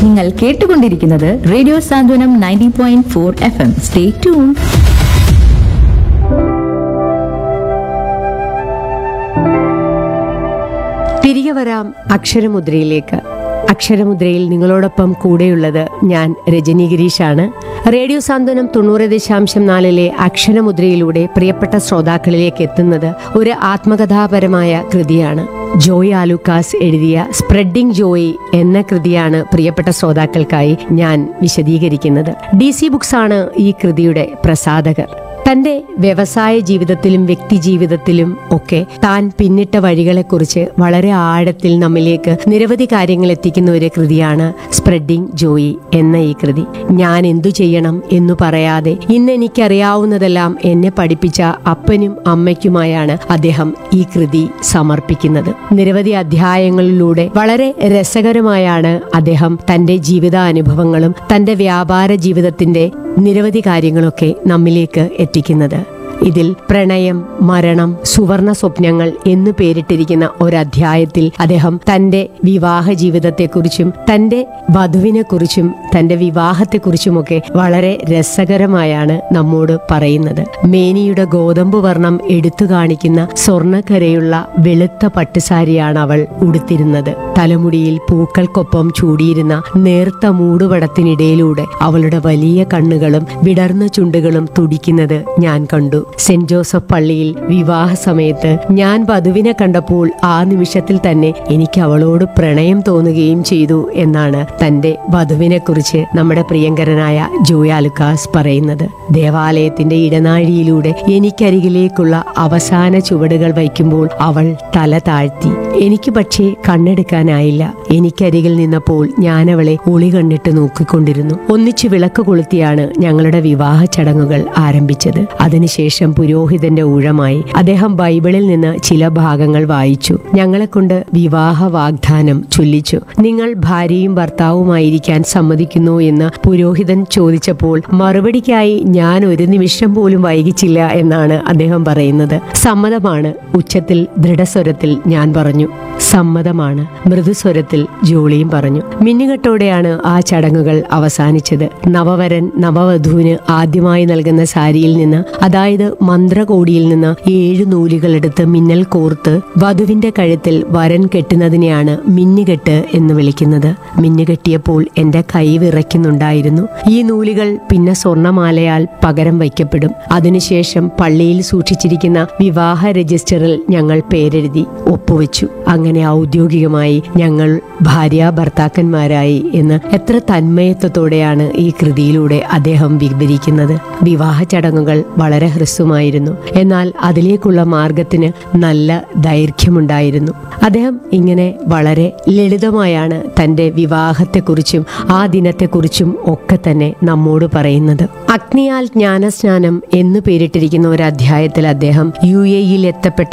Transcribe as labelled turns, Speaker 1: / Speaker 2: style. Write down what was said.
Speaker 1: നിങ്ങൾ കേട്ടുകൊണ്ടിരിക്കുന്നത് radio Santhwanam ninety point four F M stay tune
Speaker 2: തിരികെ വരാം അക്ഷരമുദ്രയിലേക്ക് അക്ഷരമുദ്രയിൽ നിങ്ങളോടൊപ്പം കൂടെയുള്ളത് ഞാൻ രജനി ഗിരീഷാണ് റേഡിയോ സാന്ത്വനം തൊണ്ണൂറ് ദശാംശം നാലിലെ അക്ഷരമുദ്രയിലൂടെ പ്രിയപ്പെട്ട ശ്രോതാക്കളിലേക്ക് എത്തുന്നത് ഒരു ആത്മകഥാപരമായ കൃതിയാണ് ജോയ് ആലുക്കാസ് എഴുതിയ സ്പ്രെഡിംഗ് ജോയ് എന്ന കൃതിയാണ് പ്രിയപ്പെട്ട ശ്രോതാക്കൾക്കായി ഞാൻ വിശദീകരിക്കുന്നത് ഡി സി ബുക്സ് ആണ് ഈ കൃതിയുടെ പ്രസാധകർ തന്റെ വ്യവസായ ജീവിതത്തിലും വ്യക്തി ജീവിതത്തിലും ഒക്കെ താൻ പിന്നിട്ട വഴികളെക്കുറിച്ച് വളരെ ആഴത്തിൽ നമ്മിലേക്ക് നിരവധി കാര്യങ്ങൾ എത്തിക്കുന്ന ഒരു കൃതിയാണ് സ്പ്രെഡിംഗ് ജോയി എന്ന ഈ കൃതി ഞാൻ എന്തു ചെയ്യണം എന്നു പറയാതെ ഇന്ന് എനിക്കറിയാവുന്നതെല്ലാം എന്നെ പഠിപ്പിച്ച അപ്പനും അമ്മയ്ക്കുമായാണ് അദ്ദേഹം ഈ കൃതി സമർപ്പിക്കുന്നത് നിരവധി അധ്യായങ്ങളിലൂടെ വളരെ രസകരമായാണ് അദ്ദേഹം തന്റെ ജീവിതാനുഭവങ്ങളും തന്റെ വ്യാപാര ജീവിതത്തിന്റെ നിരവധി കാര്യങ്ങളൊക്കെ നമ്മിലേക്ക് എത്തിക്കുന്നത് ഇതിൽ പ്രണയം മരണം സുവർണ സ്വപ്നങ്ങൾ എന്നു പേരിട്ടിരിക്കുന്ന ഒരധ്യായത്തിൽ അദ്ദേഹം തന്റെ വിവാഹ ജീവിതത്തെക്കുറിച്ചും തന്റെ വധുവിനെക്കുറിച്ചും തന്റെ വിവാഹത്തെക്കുറിച്ചുമൊക്കെ വളരെ രസകരമായാണ് നമ്മോട് പറയുന്നത് മേനിയുടെ ഗോതമ്പ് വർണ്ണം എടുത്തു കാണിക്കുന്ന സ്വർണ്ണക്കരയുള്ള വെളുത്ത പട്ടുസാരിയാണ് അവൾ ഉടുത്തിരുന്നത് തലമുടിയിൽ പൂക്കൾക്കൊപ്പം ചൂടിയിരുന്ന നേർത്ത മൂടുപടത്തിനിടയിലൂടെ അവളുടെ വലിയ കണ്ണുകളും വിടർന്ന ചുണ്ടുകളും തുടിക്കുന്നത് ഞാൻ കണ്ടു സെന്റ് ജോസഫ് പള്ളിയിൽ വിവാഹ സമയത്ത് ഞാൻ വധുവിനെ കണ്ടപ്പോൾ ആ നിമിഷത്തിൽ തന്നെ എനിക്ക് അവളോട് പ്രണയം തോന്നുകയും ചെയ്തു എന്നാണ് തന്റെ വധുവിനെ കുറിച്ച് നമ്മുടെ പ്രിയങ്കരനായ ജോയാലുക്കാസ് പറയുന്നത് ദേവാലയത്തിന്റെ ഇടനാഴിയിലൂടെ എനിക്കരികിലേക്കുള്ള അവസാന ചുവടുകൾ വയ്ക്കുമ്പോൾ അവൾ തല താഴ്ത്തി എനിക്ക് പക്ഷേ കണ്ണെടുക്കാനായില്ല എനിക്കരികിൽ നിന്നപ്പോൾ ഞാൻ അവളെ ഒളി കണ്ടിട്ട് നോക്കിക്കൊണ്ടിരുന്നു ഒന്നിച്ചു വിളക്ക് കൊളുത്തിയാണ് ഞങ്ങളുടെ വിവാഹ ചടങ്ങുകൾ ആരംഭിച്ചത് അതിനുശേഷം പുരോഹിതന്റെ ഊഴമായി അദ്ദേഹം ബൈബിളിൽ നിന്ന് ചില ഭാഗങ്ങൾ വായിച്ചു ഞങ്ങളെ കൊണ്ട് വിവാഹ വാഗ്ദാനം ചൊല്ലിച്ചു നിങ്ങൾ ഭാര്യയും ഭർത്താവുമായിരിക്കാൻ സമ്മതിക്കുന്നു എന്ന് പുരോഹിതൻ ചോദിച്ചപ്പോൾ മറുപടിക്കായി ഞാൻ ഒരു നിമിഷം പോലും വൈകിച്ചില്ല എന്നാണ് അദ്ദേഹം പറയുന്നത് സമ്മതമാണ് ഉച്ചത്തിൽ ദൃഢസ്വരത്തിൽ ഞാൻ പറഞ്ഞു സമ്മതമാണ് മൃദുസ്വരത്തിൽ ജോളിയും പറഞ്ഞു മിന്നുകെട്ടോടെയാണ് ആ ചടങ്ങുകൾ അവസാനിച്ചത് നവവരൻ നവവധുവിന് ആദ്യമായി നൽകുന്ന സാരിയിൽ നിന്ന് അതായത് മന്ത്രകോടിയിൽ നിന്ന് ഏഴു നൂലുകളെടുത്ത് മിന്നൽ കോർത്ത് വധുവിന്റെ കഴുത്തിൽ വരൻ കെട്ടുന്നതിനെയാണ് മിന്നുകെട്ട് എന്ന് വിളിക്കുന്നത് മിന്നുകെട്ടിയപ്പോൾ എന്റെ കൈ വിറയ്ക്കുന്നുണ്ടായിരുന്നു ഈ നൂലുകൾ പിന്നെ സ്വർണമാലയാൽ പകരം വയ്ക്കപ്പെടും അതിനുശേഷം പള്ളിയിൽ സൂക്ഷിച്ചിരിക്കുന്ന വിവാഹ രജിസ്റ്ററിൽ ഞങ്ങൾ പേരെഴുതി ഒപ്പുവെച്ചു അങ്ങനെ ഔദ്യോഗികമായി ഞങ്ങൾ ഭാര്യ ഭർത്താക്കന്മാരായി എന്ന് എത്ര തന്മയത്വത്തോടെയാണ് ഈ കൃതിയിലൂടെ അദ്ദേഹം വിവരിക്കുന്നത് വിവാഹ ചടങ്ങുകൾ വളരെ ഹ്രസ്വമായിരുന്നു എന്നാൽ അതിലേക്കുള്ള മാർഗത്തിന് നല്ല ദൈർഘ്യമുണ്ടായിരുന്നു അദ്ദേഹം ഇങ്ങനെ വളരെ ലളിതമായാണ് തന്റെ വിവാഹത്തെക്കുറിച്ചും ആ ദിനത്തെക്കുറിച്ചും ഒക്കെ തന്നെ നമ്മോട് പറയുന്നത് അഗ്നിയാൽ ജ്ഞാനസ്നാനം എന്നു പേരിട്ടിരിക്കുന്ന ഒരു അധ്യായത്തിൽ അദ്ദേഹം യു എയിൽ എത്തപ്പെട്ട